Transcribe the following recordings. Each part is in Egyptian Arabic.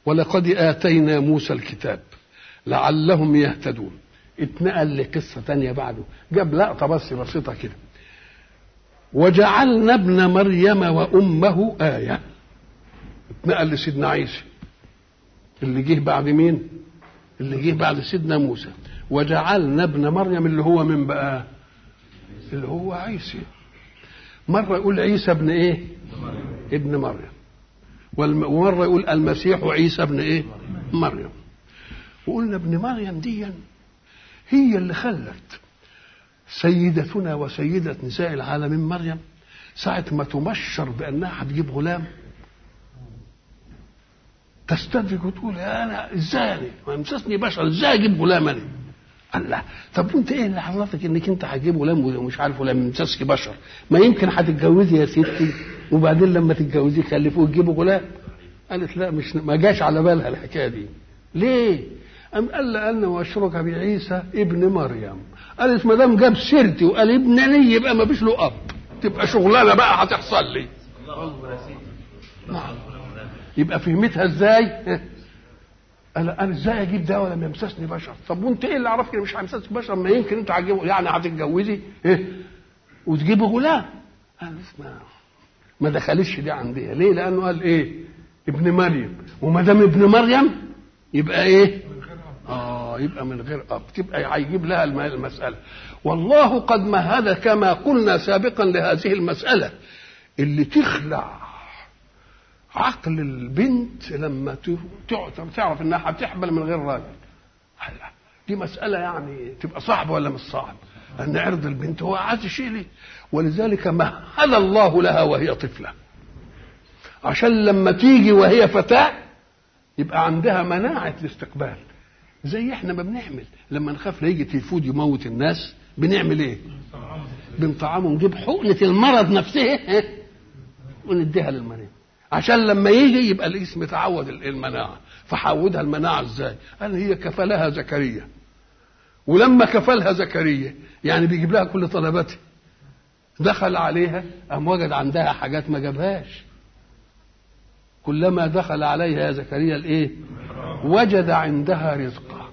ولقد آتينا موسى الكتاب لعلهم يهتدون اتنقل لقصة تانية بعده جاب لقطة بس بسيطة كده وجعلنا ابن مريم وأمه آية اتنقل لسيدنا عيسى اللي جه بعد مين اللي جه بعد سيدنا موسى وجعلنا ابن مريم اللي هو من بقى اللي هو عيسى مرة يقول عيسى ابن ايه ابن مريم ومرة يقول المسيح عيسى ابن ايه مريم وقلنا ابن مريم دي هي اللي خلت سيدتنا وسيدة نساء العالمين مريم ساعة ما تمشر بأنها هتجيب غلام تستدرك وتقول يا أنا إزاي ما يمسسني بشر إزاي أجيب غلام أنا الله طب وانت ايه اللي عرفك انك انت هتجيب غلام ومش عارف ولا يمسسك بشر ما يمكن هتتجوزي يا ستي وبعدين لما تتجوزي خلفوه تجيبوا غلام قالت لا مش ما جاش على بالها الحكايه دي ليه أم قال لأن وأشرك بعيسى ابن مريم قالت ما دام جاب سيرتي وقال ابنني يبقى ما فيش له أب تبقى شغلانة بقى هتحصل لي نعم يبقى فهمتها ازاي؟ قال انا ازاي اجيب ده ولم يمسسني بشر؟ طب وانت ايه اللي عرفك مش هيمسسك بشر؟ ما يمكن انت هتجيب يعني هتتجوزي ايه؟ وتجيبي غلام. قال اسمع ما دخلتش دي عندي ليه؟ لانه قال ايه؟ ابن مريم وما دام ابن مريم يبقى ايه؟ اه يبقى من غير اب تبقى هيجيب لها المساله والله قد مهد كما قلنا سابقا لهذه المساله اللي تخلع عقل البنت لما تعرف انها هتحمل من غير راجل دي مسألة يعني تبقى صعبة ولا مش صعب أن عرض البنت هو أعز شيء لي ولذلك مهل الله لها وهي طفلة عشان لما تيجي وهي فتاة يبقى عندها مناعة الاستقبال زي احنا ما بنعمل لما نخاف يجي تيفود يموت الناس بنعمل ايه بنطعمه نجيب حقنة المرض نفسه ونديها للمريض عشان لما يجي يبقى الاسم تعود المناعة فحودها المناعة ازاي قال هي كفلها زكريا ولما كفلها زكريا يعني بيجيب لها كل طلباتها دخل عليها قام وجد عندها حاجات ما جابهاش كلما دخل عليها يا زكريا الايه وجد عندها رزقا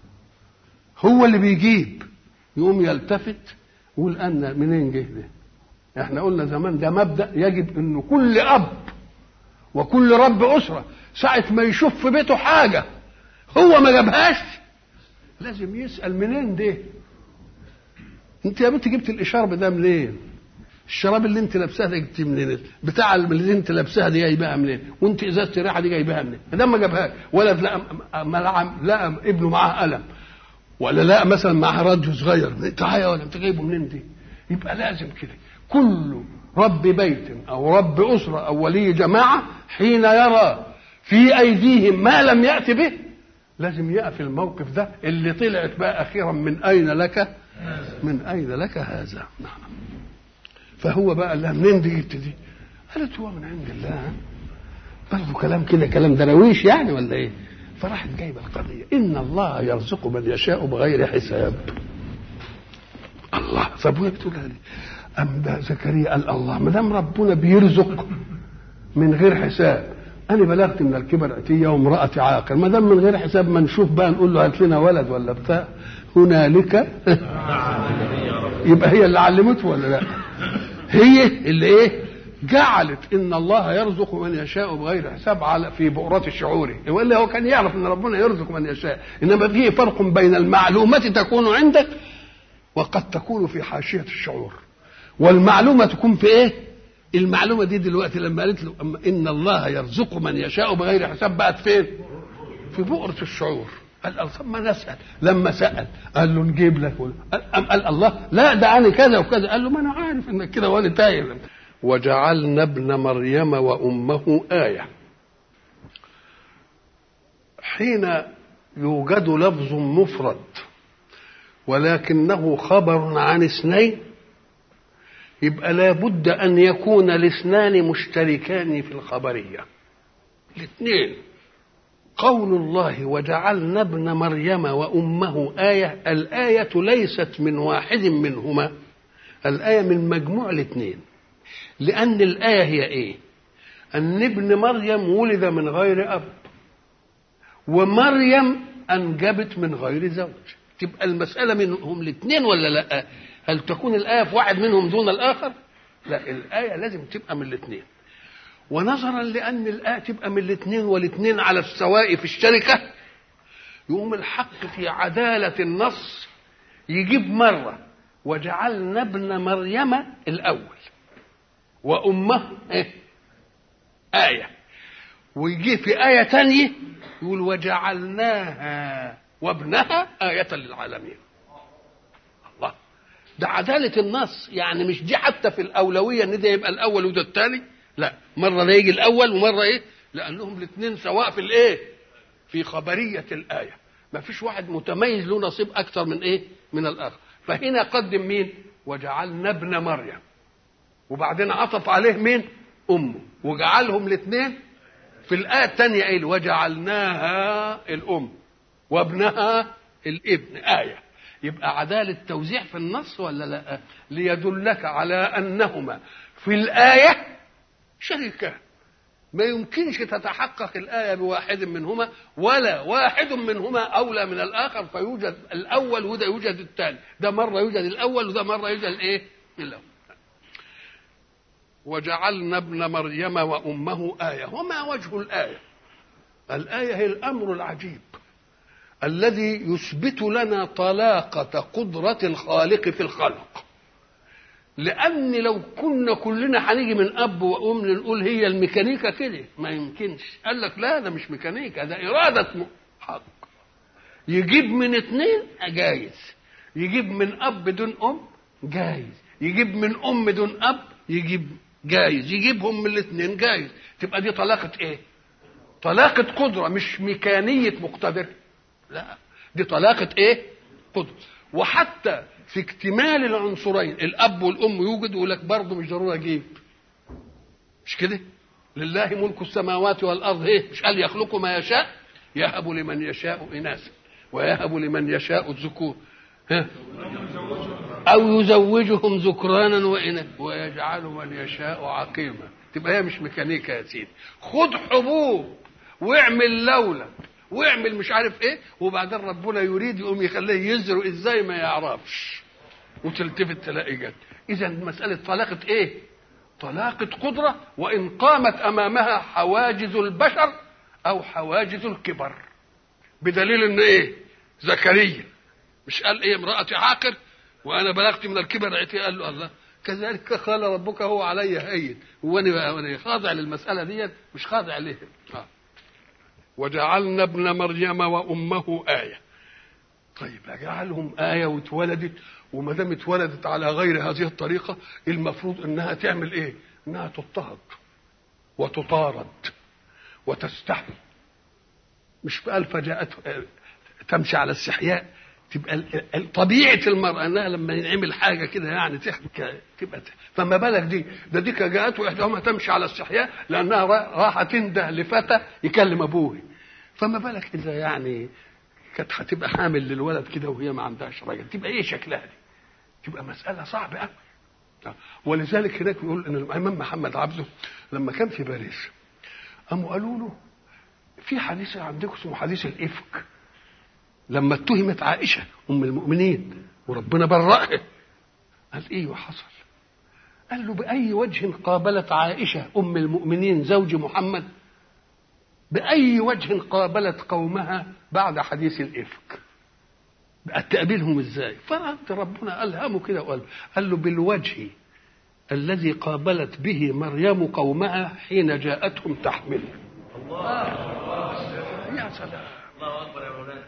هو اللي بيجيب يقوم يلتفت يقول ان منين جه ده احنا قلنا زمان ده مبدا يجب انه كل اب وكل رب اسره ساعه ما يشوف في بيته حاجه هو ما جابهاش لازم يسال منين ده انت يا بنت جبت الاشارب ده منين الشراب اللي انت لابساها ده جبتيه منين بتاع اللي انت لابساها دي جايباها منين وانت ازازه الريحه دي جايباها منين ده ما جابهاش ولد لقى ملعب لقى ابنه معاه قلم ولا لقى مثلا معاه راديو صغير تعالى ولا انت جايبه منين دي يبقى لازم كده كل رب بيت او رب اسره او ولي جماعه حين يرى في ايديهم ما لم يات به لازم يقف الموقف ده اللي طلعت بقى اخيرا من اين لك من اين لك هذا نعم فهو بقى لها منين دي جبت دي قالت هو من عند الله برضه كلام كده كلام درويش يعني ولا ايه فراحت جايبه القضيه ان الله يرزق من يشاء بغير حساب الله طب وهي بتقولها لي أم ده زكريا قال الله ما دام ربنا بيرزق من غير حساب أنا بلغت من الكبر أتية وامرأتي عاقر ما دام من غير حساب ما نشوف بقى نقول له هات لنا ولد ولا بتاع هنالك يبقى هي اللي علمته ولا لا هي اللي ايه جعلت ان الله يرزق من يشاء بغير حساب على في بؤرة الشعور والا هو كان يعرف ان ربنا يرزق من يشاء انما فيه فرق بين المعلومة تكون عندك وقد تكون في حاشية الشعور والمعلومة تكون في ايه المعلومة دي دلوقتي لما قالت له ان الله يرزق من يشاء بغير حساب بقت فين في بؤرة الشعور قال طب ما نسأل لما سأل قال له نجيب لك قال, قال الله لا ده أنا كذا وكذا قال له ما أنا عارف إنك كده وأنا تايه وجعلنا ابن مريم وأمه آية حين يوجد لفظ مفرد ولكنه خبر عن اثنين يبقى لابد أن يكون الاثنان مشتركان في الخبرية الاثنين قول الله وجعلنا ابن مريم وامه ايه الايه ليست من واحد منهما الايه من مجموع الاثنين لان الايه هي ايه ان ابن مريم ولد من غير اب ومريم انجبت من غير زوج تبقى المساله منهم الاثنين ولا لا هل تكون الايه في واحد منهم دون الاخر لا الايه لازم تبقى من الاثنين ونظرا لان الايه تبقى من الاثنين والاثنين على السواء في الشركه يقوم الحق في عداله النص يجيب مره وجعلنا ابن مريم الاول وامه ايه ايه ويجي في ايه تانية يقول وجعلناها وابنها ايه للعالمين الله ده عداله النص يعني مش دي حتى في الاولويه ان ده يبقى الاول وده الثاني لا مره ده يجي الاول ومره ايه لانهم الاثنين سواء في الايه في خبريه الايه ما فيش واحد متميز له نصيب اكثر من ايه من الاخر فهنا قدم مين وجعلنا ابن مريم وبعدين عطف عليه مين امه وجعلهم الاثنين في الايه الثانيه قال وجعلناها الام وابنها الابن ايه يبقى عداله توزيع في النص ولا لا ليدلك على انهما في الايه شريكان ما يمكنش تتحقق الآية بواحد منهما ولا واحد منهما أولى من الآخر فيوجد الأول وده يوجد الثاني ده مرة يوجد الأول وده مرة يوجد الإيه؟ الأول وجعلنا ابن مريم وأمه آية وما وجه الآية الآية هي الأمر العجيب الذي يثبت لنا طلاقة قدرة الخالق في الخلق لان لو كنا كلنا هنيجي من اب وام نقول هي الميكانيكا كده ما يمكنش قال لك لا ده مش ميكانيكا ده اراده حق يجيب من اثنين جايز يجيب من اب بدون ام جايز يجيب من ام دون اب يجيب جايز يجيبهم من الاثنين جايز تبقى دي طلاقه ايه طلاقه قدره مش ميكانيه مقتدر لا دي طلاقه ايه قدره وحتى في اكتمال العنصرين الاب والام يوجد يقول لك برضه مش ضروري اجيب مش كده لله ملك السماوات والارض ايه مش قال يخلق ما يشاء يهب لمن يشاء اناثا ويهب لمن يشاء الذكور ها او يزوجهم ذكرانا واناثا ويجعل من يشاء عقيما تبقى هي مش ميكانيكا يا سيدي خد حبوب واعمل لولا واعمل مش عارف ايه وبعدين ربنا يريد يقوم يخليه يزرق ازاي ما يعرفش وتلتفت تلاقي جد اذا مساله طلاقه ايه طلاقه قدره وان قامت امامها حواجز البشر او حواجز الكبر بدليل ان ايه زكريا مش قال ايه امرأتي عاقر وانا بلغت من الكبر رأيتي قال له الله كذلك قال ربك هو علي هين وانا خاضع للمساله دي مش خاضع ليه آه. وجعلنا ابن مريم وامه ايه طيب اجعلهم ايه واتولدت وما دام اتولدت على غير هذه الطريقه المفروض انها تعمل ايه؟ انها تضطهد وتطارد وتستحي مش قال فجاءت تمشي على استحياء تبقى طبيعه المراه انها لما ينعمل حاجه كده يعني تحكي تبقى فما بالك دي ده دي جاءته احداهما تمشي على استحياء لانها راحه تنده لفتى يكلم ابوه فما بالك اذا يعني كانت هتبقى حامل للولد كده وهي ما عندهاش راجل تبقى ايه شكلها دي؟ تبقى مساله صعبه قوي ولذلك هناك بيقول ان الامام محمد عبده لما كان في باريس قاموا قالوا له في حديث عندكم اسمه حديث الافك لما اتهمت عائشه ام المؤمنين وربنا برأها قال ايه وحصل قال له باي وجه قابلت عائشه ام المؤمنين زوج محمد باي وجه قابلت قومها بعد حديث الافك بقت تقابلهم ازاي فرد ربنا الهمه كده وقال قال له بالوجه الذي قابلت به مريم قومها حين جاءتهم تحمل الله يا سلام الله اكبر يا مولانا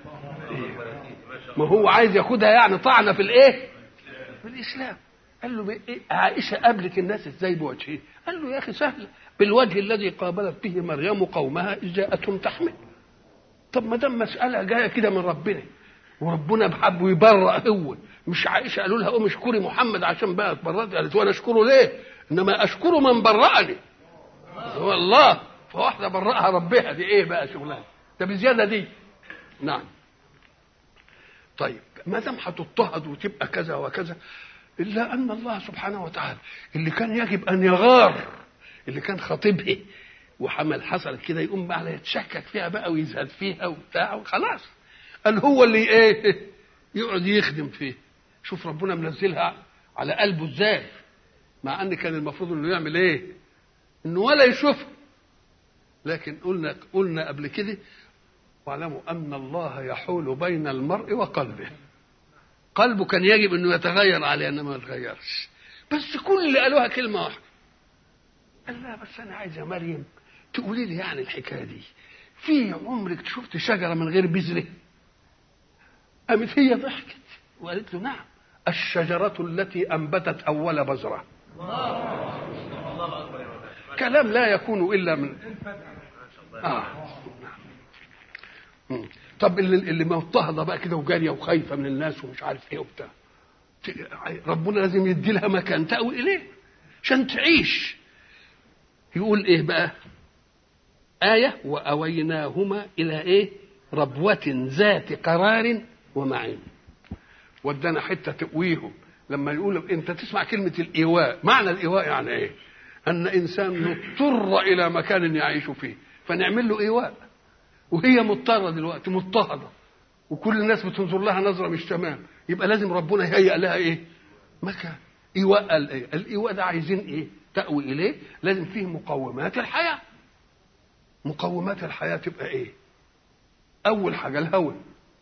ما هو عايز ياخدها يعني طعنه في الايه في الاسلام قال له إيه؟ عائشه قابلت الناس ازاي بوجهه قال له يا اخي سهل بالوجه الذي قابلت به مريم قومها اذ جاءتهم تحمل طب ما دام مساله جايه كده من ربنا وربنا بحبه يبرأ هو مش عائشه قالوا لها قوم اشكري محمد عشان بقى اتبرأت قالت وانا اشكره ليه؟ انما اشكره من برأني هو الله فواحده برأها ربها دي ايه بقى شغلها ده بزياده دي نعم طيب ما دام هتضطهد وتبقى كذا وكذا الا ان الله سبحانه وتعالى اللي كان يجب ان يغار اللي كان خطيبها وحمل حصلت كده يقوم بقى يتشكك فيها بقى ويزهد فيها وبتاع وخلاص قال هو اللي ايه يقعد يخدم فيه شوف ربنا منزلها على قلبه ازاي مع ان كان المفروض انه يعمل ايه انه ولا يشوفها لكن قلنا قلنا قبل كده واعلموا ان الله يحول بين المرء وقلبه قلبه كان يجب انه يتغير عليه انما ما يتغيرش بس كل اللي قالوها كلمه واحده قال لا بس انا عايز يا مريم تقولي لي يعني الحكايه دي في عمرك شفت شجره من غير بذره قامت هي ضحكت وقالت له نعم الشجرة التي أنبتت أول بذرة كلام لا يكون إلا من آه. طب اللي, اللي مضطهده بقى كده وجاريه وخايفه من الناس ومش عارف ايه وبتاع ربنا لازم يدي لها مكان تأوي اليه عشان تعيش يقول ايه بقى آية وأويناهما إلى إيه؟ ربوة ذات قرار ومعين. ودانا حتة تقويهم لما يقول أنت تسمع كلمة الإيواء، معنى الإيواء يعني إيه؟ أن إنسان مضطر إلى مكان يعيش فيه، فنعمل له إيواء. وهي مضطرة دلوقتي مضطهدة وكل الناس بتنظر لها نظرة مش تمام، يبقى لازم ربنا يهيئ لها إيه؟ مكان. إيواء الإيه؟ الإيواء ده عايزين إيه؟ تأوي إليه، لازم فيه مقومات الحياة. مقومات الحياة تبقى ايه اول حاجة الهواء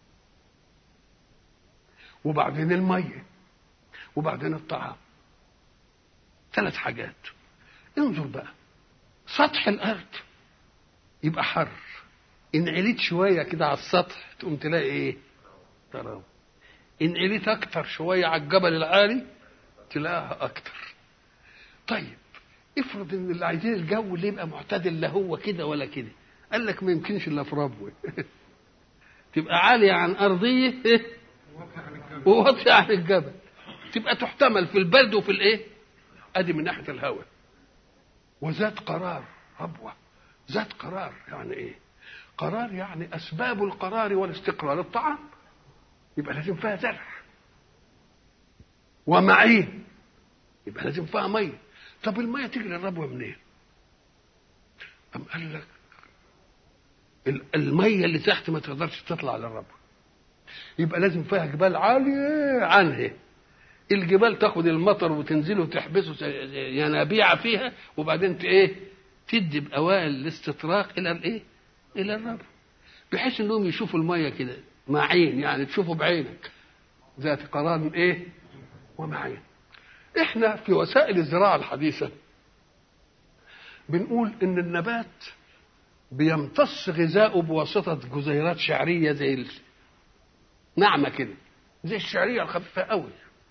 وبعدين المية وبعدين الطعام ثلاث حاجات انظر بقى سطح الارض يبقى حر ان عليت شوية كده على السطح تقوم تلاقي ايه ترى ان عليت اكتر شوية على الجبل العالي تلاقيها اكتر طيب افرض ان اللي عايزين الجو اللي يبقى معتدل لا هو كده ولا كده قال لك ما يمكنش الا في ربوه تبقى عاليه عن ارضيه وواطيه عن الجبل تبقى تحتمل في البرد وفي الايه ادي من ناحيه الهواء وذات قرار ربوه ذات قرار يعني ايه قرار يعني اسباب القرار والاستقرار الطعام يبقى لازم فيها زرع ومعين يبقى لازم فيها ميه طب الميه تجري الربوه منين؟ أم قال لك الميه اللي تحت ما تقدرش تطلع للربوه يبقى لازم فيها جبال عاليه عنها الجبال تاخد المطر وتنزله وتحبسه ينابيع فيها وبعدين ايه تدي باوائل الاستطراق الى الايه؟ الى الربوه بحيث انهم يشوفوا الميه كده معين يعني تشوفوا بعينك ذات قرار ايه؟ ومعين احنا في وسائل الزراعه الحديثه بنقول ان النبات بيمتص غذاؤه بواسطه جزيرات شعريه زي ناعمه كده زي الشعريه الخفيفه قوي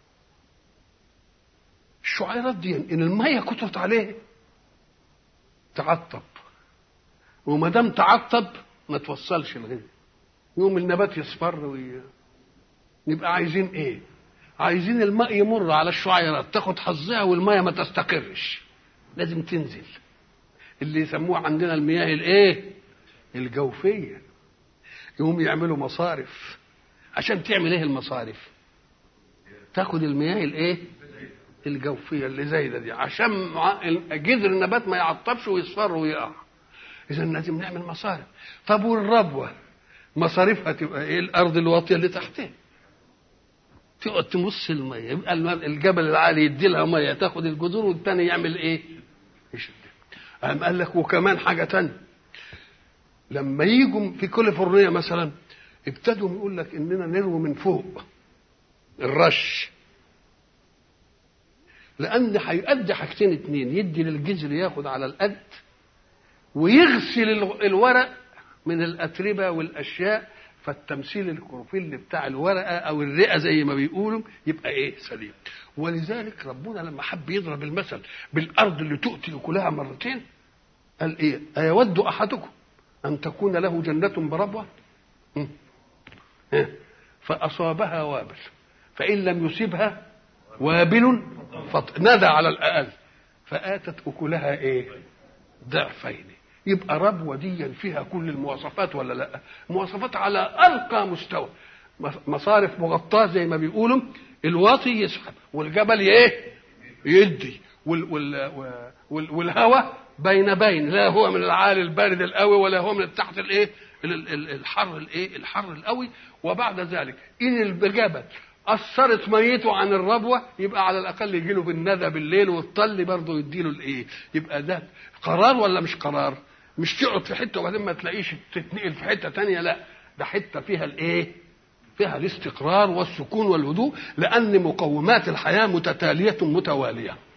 الشعيرات دي ان الميه كترت عليه تعطب وما دام تعطب ما توصلش الغذاء يوم النبات يصفر وي... نبقى عايزين ايه عايزين الماء يمر على الشعيرات تاخد حظها والميه ما تستقرش لازم تنزل اللي يسموه عندنا المياه الايه الجوفيه يقوم يعملوا مصارف عشان تعمل ايه المصارف تاخد المياه الايه الجوفيه اللي زايده دي عشان جذر النبات ما يعطبش ويصفر ويقع اذا لازم نعمل مصارف طب والربوه مصاريفها تبقى ايه الارض الواطيه اللي تحتها تقعد تمص الميه يبقى الجبل العالي يدي لها ميه تاخد الجذور والتاني يعمل ايه؟ يشد قام قال لك وكمان حاجه تانية لما يجوا في كاليفورنيا مثلا ابتدوا يقول لك اننا نروي من فوق الرش لان هيؤدي حاجتين اتنين يدي للجذر ياخد على القد ويغسل الورق من الاتربه والاشياء فالتمثيل الكروفيل بتاع الورقه او الرئه زي ما بيقولوا يبقى ايه سليم ولذلك ربنا لما حب يضرب المثل بالارض اللي تؤتي اكلها مرتين قال ايه ايود احدكم ان تكون له جنه بربوه فاصابها وابل فان لم يصبها وابل نادى على الاقل فاتت اكلها ايه ضعفين يبقى ربوة دي فيها كل المواصفات ولا لا مواصفات على أرقى مستوى مصارف مغطاة زي ما بيقولوا الواطي يسحب والجبل ايه يدي وال وال وال والهواء بين بين لا هو من العالي البارد القوي ولا هو من تحت الايه الحر الايه الحر القوي وبعد ذلك ان الجبل اثرت ميته عن الربوه يبقى على الاقل يجي له بالندى بالليل والطل برضه يديله الايه يبقى ده قرار ولا مش قرار مش تقعد في حته وبعدين ما تلاقيش تتنقل في حته تانية لا ده حته فيها الايه فيها الاستقرار والسكون والهدوء لان مقومات الحياه متتاليه متواليه